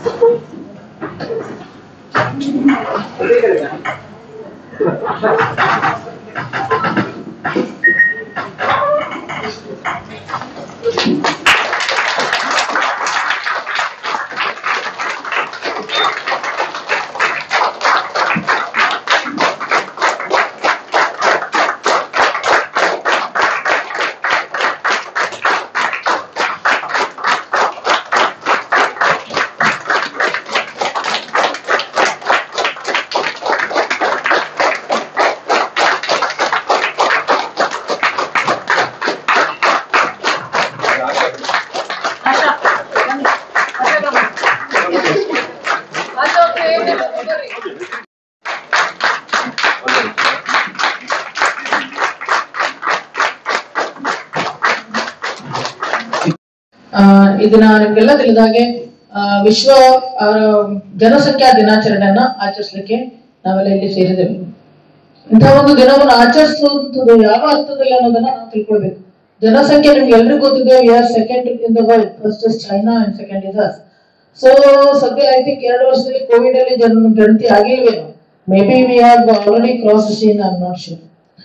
ಆ, ಇದನ್ನ ನಿಮ್ಗೆಲ್ಲ ತಿಳಿದ ಹಾಗೆ ಆ, ವಿಶ್ವ ಆ, ಜನಸಂಖ್ಯಾ ದಿನಾಚರಣೆಯನ್ನ ಆಚರಿಸಲಿಕ್ಕೆ ನಾವೆಲ್ಲ ಇಲ್ಲಿ ಸೇರಿದ್ದೇವೆ ಇಂತಹ ಒಂದು ದಿನವನ್ನು ಆಚರಿಸುವಂಥದ್ದು ಯಾವ ಅರ್ಥದಲ್ಲಿ ಅನ್ನೋದನ್ನ ನಾವು ತಿಳ್ಕೊಳ್ಬೇಕು ಜನಸಂಖ್ಯೆ ನಿಮ್ಗೆ ಎಲ್ರಿಗೂ ಗೊತ್ತಿದೆ we are second in the world first is China and second is us so ಸದ್ಯ ಐ ಥಿಂಕ್ ಎರಡು ವರ್ಷದಲ್ಲಿ ಕೋವಿಡ್ ಅಲ್ಲಿ ಜನ ಗಣತಿ ಆಗಿಲ್ವೇನೋ may be we have already cross China I am not sure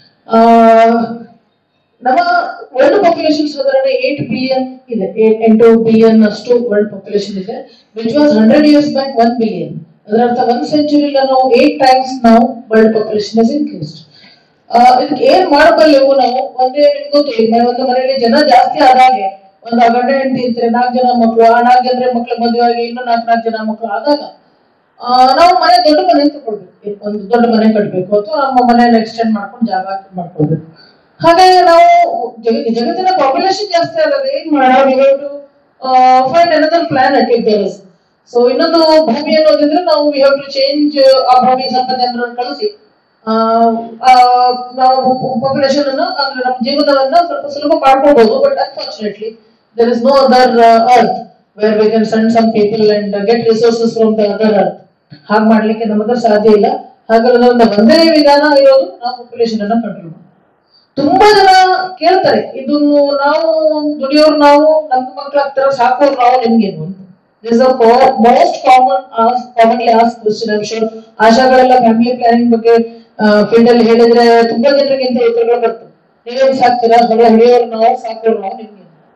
ನಮ್ಮ ವರ್ಲ್ಡ್ ಪಾಪ್ಯುಲೇಷನ್ ಸಾಧಾರಣ ಏಟ್ ಬಿಲಿಯನ್ ಇದೆ ಏಟ್ ಎಂಟು ಬಿಲಿಯನ್ ಅಷ್ಟು ವರ್ಲ್ಡ್ ಪಾಪ್ಯುಲೇಷನ್ ಇದೆ which was hundred years back one billion ಅದರ ಅರ್ಥ ಒಂದ್ ಸೆಂಚುರಿ ನಾವು ಏಟ್ ಟೈಮ್ಸ್ ನಾವು ವರ್ಲ್ಡ್ ಪಾಪ್ಯುಲೇಷನ್ ಇಸ್ ಇನ್ಕ್ರೀಸ್ಡ್ ಇದಕ್ಕೆ ಏನ್ ಮಾಡಬಲ್ಲೆವು ನಾವು ಒಂದೇ ನಿಮ್ಗೆ ಗೊತ್ತು ಈಗ ಒಂದು ಮನೆಯಲ್ಲಿ ಜನ ಜಾಸ್ತಿ ಆದಾಗೆ ಒಂದು ಗಂಡ ಹೆಂಡತಿ ಇರ್ತಾರೆ ನಾಲ್ಕು ಜನ ಮಕ್ಕಳು ಆ ನಾಲ್ಕು ಜನರ ಮಕ್ಳು ಮದುವೆ ಆಗಿ ಇನ್ನೂ ನಾಲ್ಕು ನಾಲ್ಕು ಜನ ಮಕ್ಕಳು ಆದಾಗ ಆ, ನಾವು ಮನೆ ದೊಡ್ಡ ಮನೆ ತಗೊಳ್ಬೇಕು ಒಂದು ದೊಡ್ಡ ಮನೆ ಕಟ್ಟಬೇಕು ಅಥವಾ ನಮ್ಮ ಮನೆಯನ್ನು ಎಕ್ಸ್ಟೆಂಡ್ ಮಾಡ್ಕೊಂಡು ಜಾಗ ಮಾಡ್ಕೊಳ್ಬೇಕು ಹಾಗೆ ನಾವು ಜಗ- ಜಗತ್ತಿನ ಪಾಪ್ಯುಲೇಷನ್ ಜಾಸ್ತಿ ಆಗಿದೆ ಏನ್ ಮಾಡೋಣ find another planet if there is so ಇನ್ನೊಂದು ಭೂಮಿ ಅನ್ನೋದಿದ್ರೆ ನಾವು ವಿ ಹ್ಯಾವ್ ಟು ಚೇಂಜ್ ಆ ಭೂಮಿ ಸ್ವಲ್ಪ ಜನರನ್ನು ಕಳಿಸಿ ಆ, ಆ, ನಾವು ಪಾಪ್ಯುಲೇಷನ್ ಅನ್ನ ಅಂದ್ರೆ ನಮ್ಮ ಜೀವನವನ್ನ ಸ್ವಲ್ಪ ಸುಲಭ ಮಾಡ್ಕೊಳ್ಬಹುದು but unfortunately there is no other earth where we can send some people and get resources from the other earth ಹಾಗೆ ಮಾಡ್ಲಿಕ್ಕೆ ನಮ್ಮ ಹತ್ರ ಸಾಧ್ಯ ಇಲ್ಲ ಹಾಗಾದ್ರೆ ಒಂದು ಒಂದೇ ವಿಧಾನ ಇರೋದು ನಾವು ಪಾಪ್ಯುಲೇಷನ್ ಅನ್ನ ಕಂಟ್ರೋಲ್ ಮಾಡೋದು ತುಂಬಾ ಜನ ಕೇಳ್ತಾರೆ ಇದು ನಾವು ದುಡಿಯೋರು ನಾವು ನಮ್ಮ ಮಕ್ಳ ಹತ್ರ ಸಾಕೋರು ನಾವು ನಿಮ್ಗೇನು ಅಂತ ದಿಸ್ ಮೋಸ್ಟ್ ಕಾಮನ್ ಕಾಮನ್ಲಿ ಆಸ್ ಕ್ವಶನ್ ಐಮ್ ಶೋರ್ ಆಶಾಗಳೆಲ್ಲ ಫ್ಯಾಮಿಲಿ ಪ್ಲಾನಿಂಗ್ ಬಗ್ಗೆ ಫೀಲ್ಡ್ ಅಲ್ಲಿ ಹೇಳಿದ್ರೆ ತುಂಬಾ ಜನರಿಗೆ ಇಂಥ ಉತ್ತರಗಳು ಬರ್ತವೆ ನೀವೇನ್ ಸಾಕ್ತೀರಾ ಹೊರ ಹಿಡಿಯೋರು ನಾವು ಸಾಕೋರು ನಾವು ನಿಮ್ಗೆ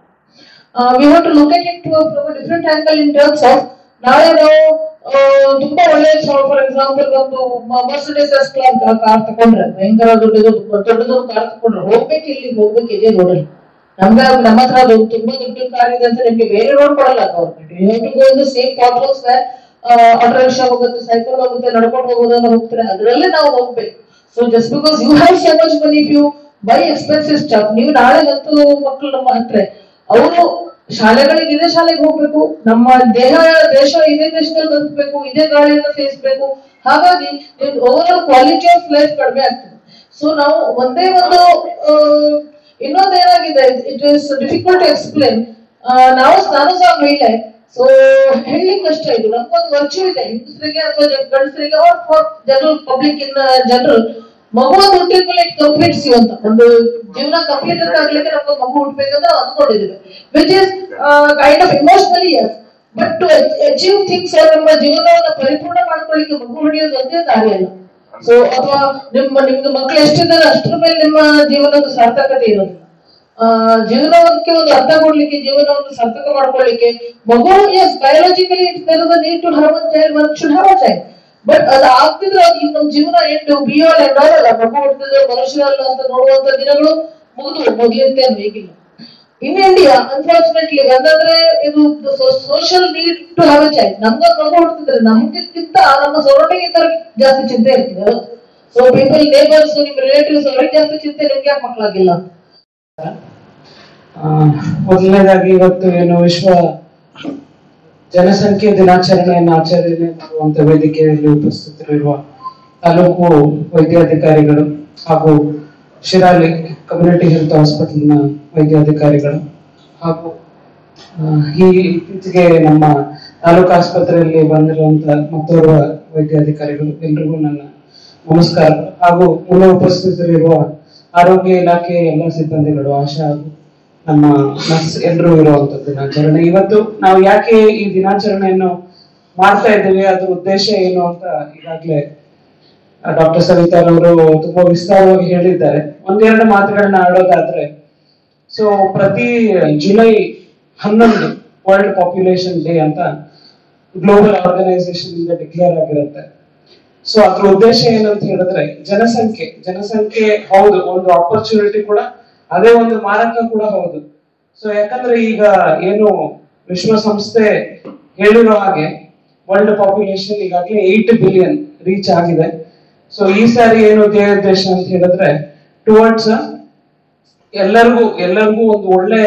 we have to look it from different angle in terms of ನಾಳೆ ನಾವು ಆ, ತುಂಬಾ ಒಳ್ಳೆ ಫಾರ್ ಎಕ್ಸಾಂಪಲ್ ಒಂದು ಮರ್ಸಿಡೀಸ್ ಎಸ್ ಕ್ಲಾಸ್ ಕಾರ್ ತಗೊಂಡ್ರೆ ಭಯಂಕರ ದೊಡ್ಡದು ದೊಡ್ಡದು ಕಾರ್ ತಗೊಂಡ್ರೆ ಹೋಗ್ಬೇಕು ಇಲ್ಲಿ ಹೋಗ್ಬೇಕು ಇದೇ ರೋಡಲ್ಲಿ ನಮ್ಗೆ ನಮ್ಮ ಹತ್ರ ಅದು ತುಂಬಾ ದೊಡ್ಡ ಕಾರ್ ಇದೆ ಅಂತ ನಿಮ್ಗೆ ಬೇರೆ ರೋಡ್ ಕೊಡಲ್ಲ government you have to go in the same patrols auto rickshaw ಹೋಗುತ್ತೆ ಸೈಕಲ್ ಹೋಗುತ್ತೆ ನಡ್ಕೊಂಡು ಹೋಗೋದನ್ನ ಹೋಗ್ತಾರೆ ಅದರಲ್ಲೇ ನಾವು ಹೋಗ್ಬೇಕು so just because you have so much money if you buy expensive stuff ನೀವು ನಾಳೆ ಹತ್ತು ಮಕ್ಕಳು ನಮ್ಮ ಹತ್ರ ಅವರು ಶಾಲೆಗಳಿಗೆ ಇದೇ ಶಾಲೆಗೆ ಹೋಗ್ಬೇಕು ನಮ್ಮ ದೇಹ ದೇಶ ಇದೇ ದೇಶದಲ್ಲಿ ಬದುಕಬೇಕು ಇದೇ ಗಾಳಿಯನ್ನು ಸೇವಿಸಬೇಕು ಹಾಗಾಗಿ overall quality of life ಕಡಿಮೆ ಆಗ್ತದೆ ಸೊ ನಾವು ಒಂದೇ ಒಂದು ಆ, ಇನ್ನೊಂದು ಏನಾಗಿದೆ it is difficult to explain ನಾವು ನಾನು ಸಹ ಮಹಿಳೆ ಸೊ ಹೇಳಲಿಕ್ಕೆ ಕಷ್ಟ ಇದು ನಮ್ಗೊಂದು ವರ್ಚು ಇದೆ ಹೆಂಗಸರಿಗೆ ಅಥವಾ ಗಂಡಸರಿಗೆ or general public in general ಮಗು ಒಂದು ಹುಟ್ಟಿದ್ಮೇಲೆ ಇಟ್ ಕಂಪ್ಲೀಟ್ಸ್ ಯು ಅಂತ ಒಂದು ಜೀವನ ಕಂಪ್ಲೀಟ್ ಅಂತ ಆಗ್ಲಿಕ್ಕೆ ನಮ್ಗೆ ಮಗು ಹುಟ್ಟಬೇಕಂತ ಅಂದ್ಕೊಂಡಿದ್ದೀವಿ which is kind of emotionally yes but to achieve things ನಮ್ಮ ಜೀವನವನ್ನ ಪರಿಪೂರ್ಣ ಮಾಡ್ಕೊಳ್ಳಿಕ್ಕೆ ಮಗು ಹೊಡೆಯೋದು ಒಂದೇ ದಾರಿ ಅಲ್ಲ ಸೊ ಅಥವಾ ನಿಮ್ಮ ನಿಮ್ಗೆ ಮಕ್ಕಳು ಎಷ್ಟಿದ್ದಾರೆ ಅಷ್ಟರ ಮೇಲೆ ನಿಮ್ಮ ಜೀವನದ ಸಾರ್ಥಕತೆ ಇರೋದಿಲ್ಲ ಆ, ಜೀವನಕ್ಕೆ ಒಂದು ಅರ್ಥ ಕೊಡ್ಲಿಕ್ಕೆ ಜೀವನವನ್ನು ಸಾರ್ಥಕ ಮಾಡ್ಕೊಳ್ಳಿಕ್ಕೆ ಮಗು is biologically need to have a child one should have a child but ಅದು ಆಗ್ತಿದ್ರೆ ಅದು ನಮ್ಮ ಜೀವನ ಏನು ಬಿಯೋಲ್ ಎಂಡ್ ಆಲ್ ಅಲ್ಲ ಮಗು ಹುಟ್ಟಿದ್ರೆ ಮನುಷ್ಯರಲ್ಲ ಅಂತ ನೋಡುವಂತ ದಿನಗಳು ಮುಗಿದು ಮುಗಿಯುತ್ತೆ ಅಂತ ಹೇಗಿಲ್ಲ ಇನ್ ಇಂಡಿಯಾ ಅನ್ಫಾರ್ಚುನೇಟ್ಲಿ ಒಂದಂದ್ರೆ ಇದು social need to have a child ನಮ್ಗೊಂದು ಮಗು ಹುಡ್ತಿದ್ರೆ ನಮ್ಗಿಂತ ನಮ್ಮ ಸರೌಂಡಿಂಗ್ ಇದ್ದವ್ರ ಜಾಸ್ತಿ ಚಿಂತೆ ಇರ್ತದೆ ಸೊ ಪೀಪಲ್ ನೇಬರ್ಸ್ ನಿಮ್ ರಿಲೇಟಿವ್ಸ್ ಅವ್ರಿಗೆ ಜಾಸ್ತಿ ಚಿಂತೆ ನಿಮ್ಗೆ ಯಾಕೆ ಮಕ್ಕಳಾಗಿಲ್ಲ ಆ, ಮೊದಲನೇದಾಗಿ ಇವತ್ತು ಏನು ವಿಶ್ವ ಜನಸಂಖ್ಯೆ ದಿನಾಚರಣೆಯನ್ನು ಆಚರಣೆ ಮಾಡುವಂತ ವೇದಿಕೆಯಲ್ಲಿ ಉಪಸ್ಥಿತರಿರುವ ತಾಲೂಕು ವೈದ್ಯಾಧಿಕಾರಿಗಳು ಹಾಗೂ ಶಿರಾಲಿ ಕಮ್ಯುನಿಟಿ ಹೆಲ್ತ್ ಹಾಸ್ಪಿಟಲ್ನ ವೈದ್ಯಾಧಿಕಾರಿಗಳು ಹಾಗೂ ಆ, ಈ ಇತ್ತೀಚೆಗೆ ನಮ್ಮ ತಾಲೂಕು ಆಸ್ಪತ್ರೆಯಲ್ಲಿ ಬಂದಿರುವಂತ ಮತ್ತೋರ್ವ ವೈದ್ಯಾಧಿಕಾರಿಗಳು ಎಲ್ರಿಗೂ ನನ್ನ ನಮಸ್ಕಾರ ಹಾಗೂ ಮೂಲ ಉಪಸ್ಥಿತರಿರುವ ಆರೋಗ್ಯ ಇಲಾಖೆಯ ಎಲ್ಲ ಸಿಬ್ಬಂದಿಗಳು ಆಶಾ ಹಾಗೂ ನಮ್ಮ ನರ್ಸ್ ಎಲ್ಲರೂ ಇರುವಂತ ದಿನಾಚರಣೆ ಇವತ್ತು ನಾವು ಯಾಕೆ ಈ ದಿನಾಚರಣೆಯನ್ನು ಮಾಡ್ತಾ ಇದ್ದೀವಿ ಅದ್ರ ಉದ್ದೇಶ ಏನು ಅಂತ ಈಗಾಗಲೇ ಡಾಕ್ಟರ್ ಸವಿತಾರವರು ತುಂಬಾ ವಿಸ್ತಾರವಾಗಿ ಹೇಳಿದ್ದಾರೆ ಒಂದೆರಡು ಮಾತುಗಳನ್ನ ಆಡೋದಾದ್ರೆ ಸೊ ಪ್ರತಿ ಜುಲೈ ಹನ್ನೊಂದು ವರ್ಲ್ಡ್ ಪಾಪ್ಯುಲೇಷನ್ ಡೇ ಅಂತ ಗ್ಲೋಬಲ್ ಆರ್ಗನೈಸೇಷನ್ ಇಂದ ಡಿಕ್ಲೇರ್ ಆಗಿರುತ್ತೆ ಸೊ ಅದ್ರ ಉದ್ದೇಶ ಏನಂತ ಹೇಳಿದ್ರೆ ಜನಸಂಖ್ಯೆ ಜನಸಂಖ್ಯೆ ಹೌದು ಒಂದು ಆಪರ್ಚುನಿಟಿ ಕೂಡ ಅದೇ ಒಂದು ಮಾರಕ ಕೂಡ ಹೌದು ಸೊ ಯಾಕಂದ್ರೆ ಈಗ ಏನು ವಿಶ್ವಸಂಸ್ಥೆ ಹೇಳಿರೋ ಹಾಗೆ ವರ್ಲ್ಡ್ ಪಾಪ್ಯುಲೇಷನ್ ಈಗಾಗಲೇ ಏಟ್ ಬಿಲಿಯನ್ ರೀಚ್ ಆಗಿದೆ ಸೊ ಈ ಸಾರಿ ಏನು ಧ್ಯೇಯೋದ್ದೇಶ ಅಂತ ಹೇಳಿದ್ರೆ ಟುವರ್ಡ್ಸ್ ಎಲ್ಲರಿಗೂ ಎಲ್ಲರಿಗೂ ಒಂದು ಒಳ್ಳೆ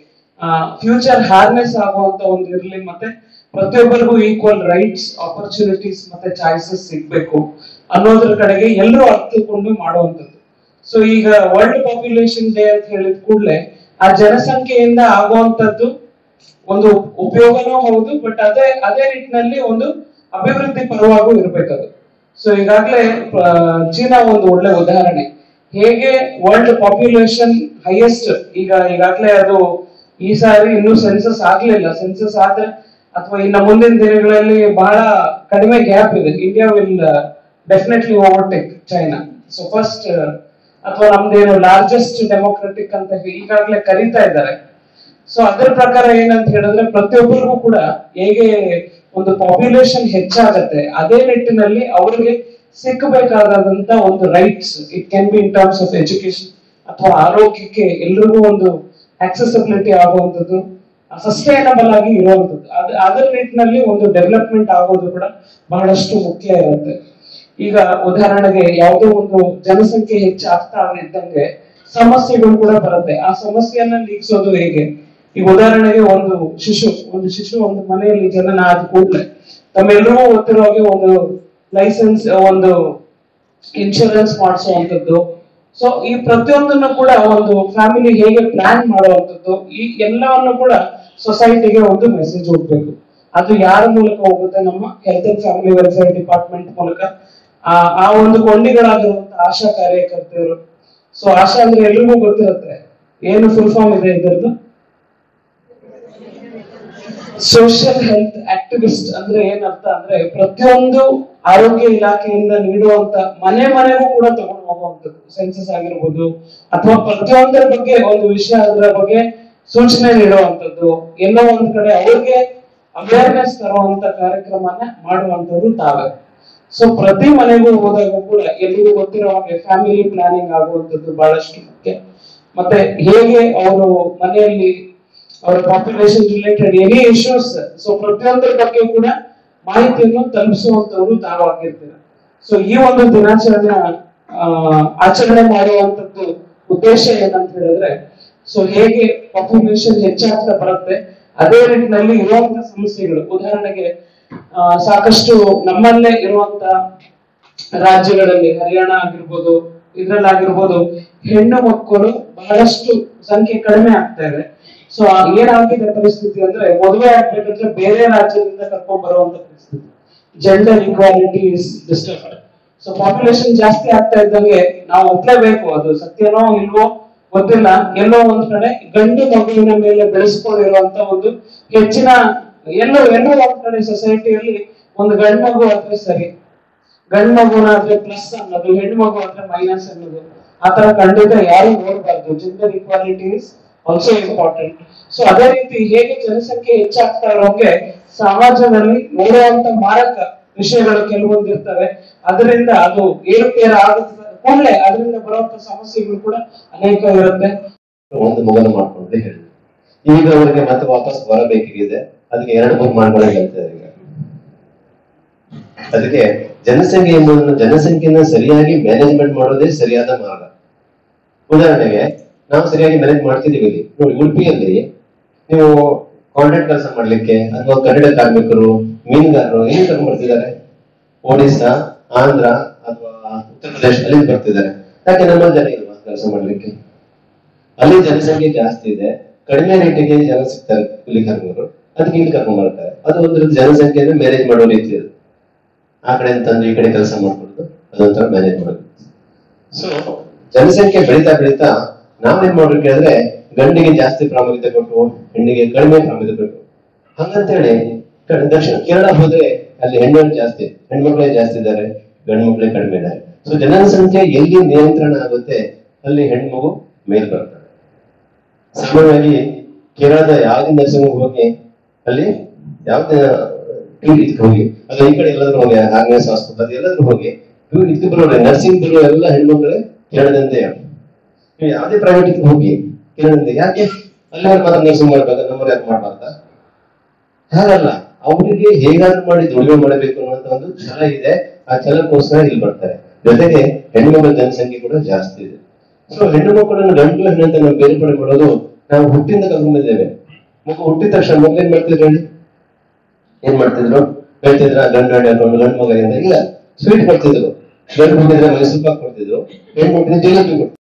ಫ್ಯೂಚರ್ ಹಾರ್ನೆಸ್ ಆಗುವಂತ ಒಂದು ಇರ್ಲಿ ಮತ್ತೆ ಪ್ರತಿಯೊಬ್ಬರಿಗೂ ಈಕ್ವಲ್ ರೈಟ್ಸ್ ಆಪರ್ಚುನಿಟೀಸ್ ಮತ್ತೆ ಚಾಯ್ಸಸ್ ಸಿಗ್ಬೇಕು ಅನ್ನೋದ್ರ ಕಡೆಗೆ ಎಲ್ಲರೂ ಅರ್ಥಕೊಂಡು ಮಾಡುವಂತದ್ದು ಸೊ ಈಗ ವರ್ಲ್ಡ್ ಪಾಪ್ಯುಲೇಷನ್ ಡೇ ಅಂತ ಹೇಳಿದ ಕೂಡಲೇ ಆ ಜನಸಂಖ್ಯೆಯಿಂದ ಆಗುವಂತದ್ದು ಒಂದು ಉಪಯೋಗನೂ ಹೌದು ಬಟ್ ಅದೇ ಅದೇ ನಿಟ್ಟಿನಲ್ಲಿ ಒಂದು ಅಭಿವೃದ್ಧಿ ಪರವಾಗೂ ಇರ್ಬೇಕದು ಸೊ ಈಗಾಗಲೇ ಚೀನಾ ಒಂದು ಒಳ್ಳೆ ಉದಾಹರಣೆ ಹೇಗೆ ವರ್ಲ್ಡ್ ಪಾಪ್ಯುಲೇಷನ್ ಹೈಯೆಸ್ಟ್ ಈಗ ಈಗಾಗಲೇ ಅದು ಈ ಸಾರಿ ಇನ್ನೂ ಸೆನ್ಸಸ್ ಆಗ್ಲಿಲ್ಲ ಸೆನ್ಸಸ್ ಆದ್ರೆ ಅಥವಾ ಇನ್ನು ಮುಂದಿನ ದಿನಗಳಲ್ಲಿ ಬಹಳ ಕಡಿಮೆ ಗ್ಯಾಪ್ ಇದೆ India will definitely overtake China so first ಅಥವಾ ನಮ್ದೇನು ಲಾರ್ಜೆಸ್ಟ್ ಡೆಮೋಕ್ರೆಟಿಕ್ ಅಂತ ಈಗಾಗಲೇ ಕರೀತಾ ಇದ್ದಾರೆ ಸೊ ಅದರ ಪ್ರಕಾರ ಏನಂತ ಹೇಳಿದ್ರೆ ಪ್ರತಿಯೊಬ್ಬರಿಗೂ ಕೂಡ ಹೇಗೆ ಒಂದು ಪಾಪ್ಯುಲೇಷನ್ ಹೆಚ್ಚಾಗತ್ತೆ ಅದೇ ನಿಟ್ಟಿನಲ್ಲಿ ಅವರಿಗೆ ಸಿಕ್ಕಬೇಕಾದಂತ ಒಂದು rights it can be in terms of education ಅಥವಾ ಆರೋಗ್ಯಕ್ಕೆ ಎಲ್ರಿಗೂ ಒಂದು ಆಕ್ಸೆಸಿಬಿಲಿಟಿ ಆಗುವಂಥದ್ದು ಸಸ್ಟೈನಬಲ್ ಆಗಿ ಇರುವಂತದ್ದು ಅದ್ ಅದರ ನಿಟ್ಟಿನಲ್ಲಿ ಒಂದು ಡೆವಲಪ್ಮೆಂಟ್ ಆಗೋದು ಕೂಡ ಬಹಳಷ್ಟು ಮುಖ್ಯ ಇರುತ್ತೆ ಈಗ ಉದಾಹರಣೆಗೆ ಯಾವುದೋ ಒಂದು ಜನಸಂಖ್ಯೆ ಹೆಚ್ಚಾಗ್ತಾ ಇದ್ದಂಗೆ ಸಮಸ್ಯೆಗಳು ಕೂಡ ಬರುತ್ತೆ ಆ ಸಮಸ್ಯೆಯನ್ನ ನೀಗಿಸೋದು ಹೇಗೆ ಈಗ ಉದಾಹರಣೆಗೆ ಒಂದು ಶಿಶು ಒಂದು ಶಿಶು ಒಂದು ಮನೆಯಲ್ಲಿ ಜನನ ಆದ ಕೂಡಲೇ ತಮ್ಮೆಲ್ಲರಿಗೂ ಗೊತ್ತಿರೋ ಹಾಗೆ ಒಂದು ಲೈಸೆನ್ಸ್ ಒಂದು ಇನ್ಶೂರೆನ್ಸ್ ಮಾಡಿಸುವಂತದ್ದು ಸೊ ಈ ಪ್ರತಿಯೊಂದನ್ನು ಕೂಡ ಒಂದು ಫ್ಯಾಮಿಲಿ ಹೇಗೆ ಪ್ಲಾನ್ ಮಾಡುವಂತದ್ದು ಈ ಎಲ್ಲವನ್ನು ಕೂಡ ಸೊಸೈಟಿಗೆ ಒಂದು ಮೆಸೇಜ್ ಹೋಗ್ಬೇಕು ಅದು ಯಾರ ಮೂಲಕ ಹೋಗುತ್ತೆ ನಮ್ಮ health and family welfare department ಮೂಲಕ ಆ ಆ ಒಂದು ಕೊಂಡಿಗಳಾಗಿರುವಂತ ಆಶಾ ಕಾರ್ಯಕರ್ತರು ಸೊ ಆಶಾ ಅಂದ್ರೆ ಎಲ್ರಿಗೂ ಗೊತ್ತಿರುತ್ತೆ ಏನು ಫುಲ್ ಫಾರ್ಮ್ ಇದೆ ಇದರದ್ದು ಸೋಷಿಯಲ್ ಹೆಲ್ತ್ ಆಕ್ಟಿವಿಸ್ಟ್ ಅಂದ್ರೆ ಏನರ್ಥ ಅಂದ್ರೆ ಪ್ರತಿಯೊಂದು ಆರೋಗ್ಯ ಇಲಾಖೆಯಿಂದ ನೀಡುವಂತ ಮನೆ ಮನೆಗೂ ಕೂಡ ತಗೊಂಡು ಹೋಗುವಂತದ್ದು ಸೆನ್ಸಸ್ ಆಗಿರ್ಬೋದು ಅಥವಾ ಪ್ರತಿಯೊಂದರ ಬಗ್ಗೆ ಒಂದು ವಿಷಯ ಅದರ ಬಗ್ಗೆ ಸೂಚನೆ ನೀಡುವಂತದ್ದು ಎಲ್ಲೋ ಒಂದ್ ಕಡೆ ಅವ್ರಿಗೆ ಅವೇರ್ನೆಸ್ ತರುವಂತ ಕಾರ್ಯಕ್ರಮನ ಮಾಡುವಂತದ್ದು ತಾವೇ ಸೊ ಪ್ರತಿ ಮನೆಗೂ ಹೋದಾಗ ಕೂಡ ಎಲ್ರಿಗೂ ಗೊತ್ತಿರೋ ಹಾಗೆ ಫ್ಯಾಮಿಲಿ ಪ್ಲಾನಿಂಗ್ ಆಗುವಂತದ್ದು ಬಹಳಷ್ಟು ಮುಖ್ಯ ಮತ್ತೆ ಹೇಗೆ ಅವರು ಮನೆಯಲ್ಲಿ ಅವರ population related any issues so ಪ್ರತಿಯೊಂದರ ಬಗ್ಗೆ ಕೂಡ ಮಾಹಿತಿಯನ್ನು ತಲುಪಿಸುವಂತವರು ತಾವಾಗಿರ್ತಾರೆ ಸೊ ಈ ಒಂದು ದಿನಾಚರಣೆ ಆ, ಆಚರಣೆ ಮಾಡುವಂತದ್ದು ಉದ್ದೇಶ ಏನಂತ ಹೇಳಿದ್ರೆ ಸೊ ಹೇಗೆ ಪಾಪ್ಯುಲೇಷನ್ ಹೆಚ್ಚಾಗ್ತಾ ಬರುತ್ತೆ ಅದೇ ರೀತಿಯಲ್ಲಿ ಇರುವಂತ ಸಮಸ್ಯೆಗಳು ಉದಾಹರಣೆಗೆ ಆ, ಸಾಕಷ್ಟು ನಮ್ಮಲ್ಲೇ ಇರುವಂತ ರಾಜ್ಯಗಳಲ್ಲಿ ಹರಿಯಾಣ ಆಗಿರ್ಬೋದು ಇದ್ರಲ್ಲಾಗಿರ್ಬೋದು ಹೆಣ್ಣು ಮಕ್ಕಳು ಬಹಳಷ್ಟು ಸಂಖ್ಯೆ ಕಡಿಮೆ ಆಗ್ತಾ ಇದೆ ಸೊ ಏನಾಗಿದೆ ಪರಿಸ್ಥಿತಿ ಅಂದ್ರೆ ಮದುವೆ ಆಗ್ಬೇಕಂದ್ರೆ ಬೇರೆ ರಾಜ್ಯದಿಂದ ಕರ್ಕೊಂಡ್ ಬರುವಂತ ಪರಿಸ್ಥಿತಿ gender equality is disturbed so population ಜಾಸ್ತಿ ಆಗ್ತಾ ಇದ್ದಂಗೆ ನಾವು ಒಪ್ಲೇಬೇಕು ಅದು ಸತ್ಯನೋ ಇಲ್ವೋ ಗೊತ್ತಿಲ್ಲ ಎಲ್ಲೋ ಒಂದ್ ಕಡೆ ಗಂಡು ಮಗುವಿನ ಮೇಲೆ ಬೆಳೆಸ್ಕೊಂಡಿರುವಂತ ಒಂದು ಹೆಚ್ಚಿನ ಎಲ್ಲೋ ಎಲ್ಲೋ ಒಂದ್ ಕಡೆ ಸೊಸೈಟಿಯಲ್ಲಿ ಒಂದು ಗಂಡು ಮಗು ಆದ್ರೆ ಸರಿ ಗಂಡು ಮಗುನ ಆದ್ರೆ ಪ್ಲಸ್ ಅನ್ನೋದು ಹೆಣ್ಣು ಮಗು ಆದ್ರೆ ಮೈನಸ್ ಅನ್ನೋದು ಆತರ ಖಂಡಿತ ಯಾರು ನೋಡಬಾರ್ದು gender equality is also important so ಅದೇ ರೀತಿ ಹೇಗೆ ಜನಸಂಖ್ಯೆ ಹೆಚ್ಚಾಗ್ತಾ ಇರೋಂಗೆ ಸಮಾಜದಲ್ಲಿ ನೋಡುವಂತ ಮಾರಕ ವಿಷಯಗಳು ಕೆಲವೊಂದು ಇರ್ತವೆ ಅದರಿಂದ ಅದು ಏರುಪೇರು ಆಗುತ್ತೆ ಕೂಡಲೇ ಅದರಿಂದ ಬರುವಂತ ಸಮಸ್ಯೆಗಳು ಕೂಡ ಅನೇಕ ಇರುತ್ತೆ ಒಂದು ಮಗನ ಮಾಡ್ಕೊಂಡ್ರೆ ಹೇಳಿ ಈಗ ಅವರಿಗೆ ಮತ್ತೆ ವಾಪಸ್ ಬರಬೇಕಿದೆ ಅದಕ್ಕೆ ಎರಡು ಮೂರು ಮಾಡ್ಕೊಳ್ಳಿ ಹೇಳ್ತಾರೆ ಈಗ ಅದಕ್ಕೆ ಜನಸಂಖ್ಯೆ ಎಂಬುದನ್ನು ಜನಸಂಖ್ಯೆನ ಸರಿಯಾಗಿ ಮ್ಯಾನೇಜ್ಮೆಂಟ್ ಮಾಡೋದೇ ಸರಿಯಾದ ಮಾರ್ಗ ಉದಾಹರಣೆಗೆ ನಾವು ಸರಿಯಾಗಿ ಮ್ಯಾನೇಜ್ ಮಾಡ್ತಿದೀವಿ ಇಲ್ಲಿ ನೋಡಿ ಉಡುಪಿಯಲ್ಲಿ ನೀವು ಕಾಂಟ್ರಾಕ್ಟ್ ಕೆಲಸ ಮಾಡ್ಲಿಕ್ಕೆ ಅಥವಾ ಕನ್ನಡ ಕಾರ್ಮಿಕರು ಮೀನುಗಾರರು ಎಲ್ಲಿ ಕರ್ಕೊಂಡ್ ಬರ್ತಿದ್ದಾರೆ ಒಡಿಸ್ಸಾ ಆಂಧ್ರ ಅಥವಾ ಉತ್ತರ ಪ್ರದೇಶ ಅಲ್ಲಿಂದ ಬರ್ತಿದ್ದಾರೆ ಯಾಕೆ ನಮ್ಮಲ್ಲಿ ಜನ ಇಲ್ವಾ ಕೆಲಸ ಮಾಡ್ಲಿಕ್ಕೆ ಅಲ್ಲಿ ಜನಸಂಖ್ಯೆ ಜಾಸ್ತಿ ಇದೆ ಕಡಿಮೆ ರೇಟಿಗೆ ಜನ ಸಿಗ್ತಾರೆ ಕೂಲಿ ಕಾರ್ಮಿಕರು ಅದಕ್ಕೆ ಇಲ್ಲಿ ಕರ್ಕೊಂಡ್ ಬರ್ತಾರೆ ಅದು ಒಂದು ರೀತಿ ಜನಸಂಖ್ಯೆಯನ್ನು ಮ್ಯಾನೇಜ್ ಮಾಡೋ ರೀತಿ ಅದು ಆ ಕಡೆ ತಂದು ಈ ಕಡೆ ಕೆಲಸ ಮಾಡ್ಕೊಳ್ಳೋದು ಅದೊಂಥರ ಮ್ಯಾನೇಜ್ ಮಾಡೋದು ಸೊ ಜನಸಂಖ್ಯೆ ಬೆಳೀತಾ ಬೆಳೀತಾ ನಾವೇನ್ ಮಾಡ್ಬೇಕು ಹೇಳಿದ್ರೆ ಗಂಡಿಗೆ ಜಾಸ್ತಿ ಪ್ರಾಮುಖ್ಯತೆ ಕೊಟ್ಟು ಹೆಣ್ಣಿಗೆ ಕಡಿಮೆ ಪ್ರಾಮುಖ್ಯತೆ ಕೊಟ್ಟು ಹಂಗಂತೇಳಿ ಕಡೆ ದಕ್ಷಿಣ ಕೇರಳ ಹೋದ್ರೆ ಅಲ್ಲಿ ಹೆಣ್ಣು ಜಾಸ್ತಿ ಹೆಣ್ಮಕ್ಳೇ ಜಾಸ್ತಿ ಇದ್ದಾರೆ ಗಂಡು ಮಕ್ಳೇ ಕಡಿಮೆ ಇದ್ದಾರೆ ಸೊ ಜನಸಂಖ್ಯೆ ಎಲ್ಲಿ ನಿಯಂತ್ರಣ ಆಗುತ್ತೆ ಅಲ್ಲಿ ಹೆಣ್ಮಗು ಮೇಲ್ ಬರ್ತಾರೆ ಸಾಮಾನ್ಯವಾಗಿ ಕೇರಳದ ಯಾವುದೇ ನರ್ಸಿಂಗ್ ಹೋಗಿ ಅಲ್ಲಿ ಯಾವ್ದೇ ಇದಕ್ಕೆ ಹೋಗಿ ಅಲ್ಲ ಈ ಕಡೆ ಎಲ್ಲಾದ್ರೂ ಹೋಗಿ ಆಗ್ನೇಸ್ ಆಸ್ಪತ್ರೆ ಎಲ್ಲಾದ್ರೂ ಹೋಗಿ ಇವ್ರು ಇದಕ್ಕೆ ಬರೋಲ್ಲ ನರ್ಸಿಂಗ್ ಬರೋ ಎಲ್ಲ ಹೆಣ್ಮಕ್ಳೇ ಕೇರಳದಿಂದ ನೀವು ಯಾವುದೇ ಪ್ರೈವೇಟ್ ಹೋಗಿ ಕೇರಳದಿಂದ ಯಾಕೆ ಅಲ್ಲಿ ಅವ್ರು ಮಾತ್ರ ನರ್ಸಿಂಗ್ ಮಾಡ್ಬೇಕು ನಮ್ಮವ್ರು ಯಾಕೆ ಮಾಡ್ಬಾರ್ದಾ ಹಾಗಲ್ಲ ಅವರಿಗೆ ಹೇಗಾದ್ರೂ ಮಾಡಿ ದುಡಿಮೆ ಮಾಡಬೇಕು ಅನ್ನೋಂತ ಒಂದು ಛಲ ಇದೆ ಆ ಛಲಕ್ಕೋಸ್ಕರ ಇಲ್ಲಿ ಬರ್ತಾರೆ ಜೊತೆಗೆ ಹೆಣ್ಣುಮಕ್ಕಳ ಜನಸಂಖ್ಯೆ ಕೂಡ ಜಾಸ್ತಿ ಇದೆ ಸೊ ಹೆಣ್ಣು ಮಕ್ಕಳನ್ನು ಗಂಟು ಹೆಣ್ಣಂತ ನಾವು ಬೇರ್ಪಡೆ ಮಾಡೋದು ನಾವು ಹುಟ್ಟಿಂದ ಕಲ್ಕೊಂಡಿದ್ದೇವೆ ಮಗು ಹುಟ್ಟಿದ ತಕ್ಷಣ ಮಗು ಏನ್ ಮಾಡ್ತಿದ್ರು ಹೇಳಿ ಏನ್ ಮಾಡ್ತಿದ್ರು ಹೇಳ್ತಿದ್ರ ಗಂಡು ಹೆಣ್ಣು ಹಾಕೊಂಡು ಗಂಡು ಮಗ ಇಲ್ಲ ಸ್ವೀಟ್ ಕೊಡ್ತಿದ್ರು ಗಂಡು ಹುಟ್ಟಿದ್ರೆ ಮೈಸೂರು ಪಾಕ್ ಕೊಡ್ತಿದ್ರು ಹೆಣ್ಣು ಹುಟ್ಟಿದ್ರೆ ಜಿಲೇಬಿ ಕೊಡ್ತಿದ್ರು